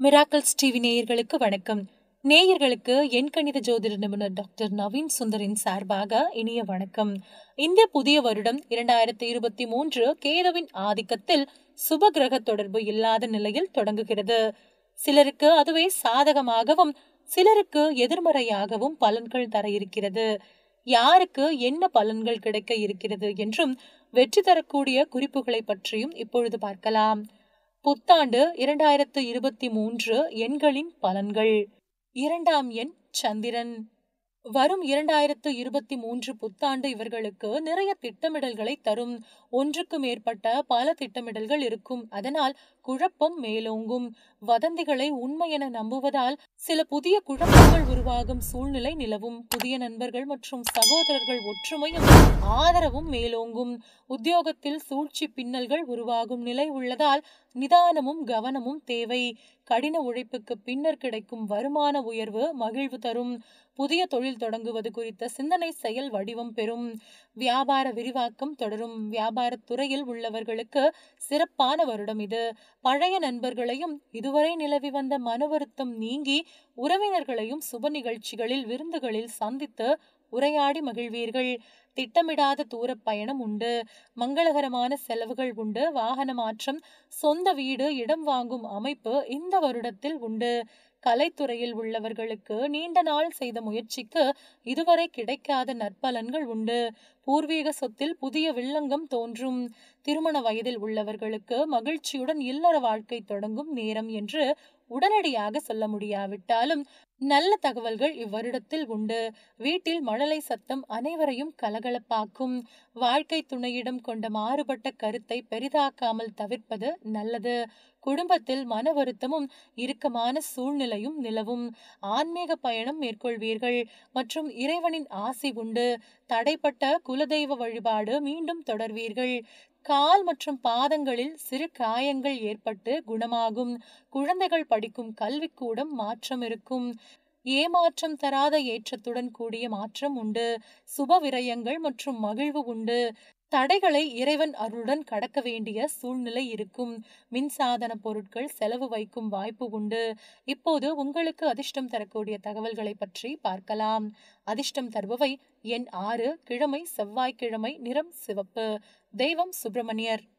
miracles TV நேயர்களுக்கு வணக்கம் நேயர்களுக்கு எண்கணித ஜோதிட நிபுணர் டாக்டர் நவீன் சுந்தரின் சார்பாக இனிய வணக்கம் இந்த புதிய வருடம் இரண்டாயிரத்தி இருபத்தி மூன்று கேதுவின் ஆதிக்கத்தில் சுப கிரக தொடர்பு இல்லாத நிலையில் தொடங்குகிறது சிலருக்கு அதுவே சாதகமாகவும் சிலருக்கு எதிர்மறையாகவும் பலன்கள் தர இருக்கிறது யாருக்கு என்ன பலன்கள் கிடைக்க இருக்கிறது என்றும் வெற்றி தரக்கூடிய குறிப்புகளை பற்றியும் இப்பொழுது பார்க்கலாம் புத்தாண்டு இரண்டாயிரத்து இருபத்தி மூன்று எண்களின் பலன்கள் இரண்டாம் எண் சந்திரன் வரும் இரண்டாயிரத்து இருபத்தி மூன்று புத்தாண்டு இவர்களுக்கு நிறைய திட்டமிடல்களை தரும் ஒன்றுக்கு மேற்பட்ட பல திட்டமிடல்கள் இருக்கும் அதனால் குழப்பம் மேலோங்கும் வதந்திகளை உண்மை என நம்புவதால் சில புதிய குழப்பங்கள் உருவாகும் சூழ்நிலை நிலவும் புதிய நண்பர்கள் மற்றும் சகோதரர்கள் ஒற்றுமையும் ஆதரவும் மேலோங்கும் உத்தியோகத்தில் சூழ்ச்சி பின்னல்கள் உருவாகும் நிலை உள்ளதால் நிதானமும் கவனமும் தேவை கடின உழைப்புக்கு பின்னர் கிடைக்கும் வருமான உயர்வு மகிழ்வு தரும் புதிய தொழில் தொடங்குவது குறித்த சிந்தனை செயல் வடிவம் பெறும் வியாபார விரிவாக்கம் தொடரும் வியாபார துறையில் உள்ளவர்களுக்கு சிறப்பான வருடம் இது பழைய நண்பர்களையும் இதுவரை நிலவி வந்த மன வருத்தம் நீங்கி உறவினர்களையும் சுப நிகழ்ச்சிகளில் விருந்துகளில் சந்தித்து உரையாடி மகிழ்வீர்கள் திட்டமிடாத தூர பயணம் உண்டு மங்களகரமான செலவுகள் உண்டு வாகன மாற்றம் சொந்த வீடு இடம் வாங்கும் அமைப்பு இந்த வருடத்தில் உண்டு கலைத்துறையில் உள்ளவர்களுக்கு நீண்ட நாள் செய்த முயற்சிக்கு இதுவரை கிடைக்காத நற்பலன்கள் உண்டு பூர்வீக சொத்தில் புதிய வில்லங்கம் தோன்றும் திருமண வயதில் உள்ளவர்களுக்கு மகிழ்ச்சியுடன் இல்லற வாழ்க்கை தொடங்கும் நேரம் என்று உடனடியாக சொல்ல முடியாவிட்டாலும் நல்ல தகவல்கள் இவ்வருடத்தில் உண்டு வீட்டில் மழலை சத்தம் அனைவரையும் கலகலப்பாக்கும் வாழ்க்கை துணையிடம் கொண்ட மாறுபட்ட கருத்தை பெரிதாக்காமல் தவிர்ப்பது நல்லது குடும்பத்தில் மன வருத்தமும் இறுக்கமான சூழ்நிலையும் நிலவும் ஆன்மீக பயணம் மேற்கொள்வீர்கள் மற்றும் இறைவனின் ஆசி உண்டு தடைப்பட்ட குலதெய்வ வழிபாடு மீண்டும் தொடர்வீர்கள் கால் மற்றும் பாதங்களில் சிறு காயங்கள் ஏற்பட்டு குணமாகும் குழந்தைகள் படிக்கும் கல்விக்கூடம் மாற்றம் இருக்கும் ஏமாற்றம் தராத ஏற்றத்துடன் கூடிய மாற்றம் உண்டு சுப விரயங்கள் மற்றும் மகிழ்வு உண்டு தடைகளை இறைவன் அருளுடன் கடக்க வேண்டிய சூழ்நிலை இருக்கும் மின்சாதன பொருட்கள் செலவு வைக்கும் வாய்ப்பு உண்டு இப்போது உங்களுக்கு அதிர்ஷ்டம் தரக்கூடிய தகவல்களை பற்றி பார்க்கலாம் அதிர்ஷ்டம் தருபவை எண் ஆறு கிழமை செவ்வாய்க்கிழமை நிறம் சிவப்பு தெய்வம் சுப்பிரமணியர்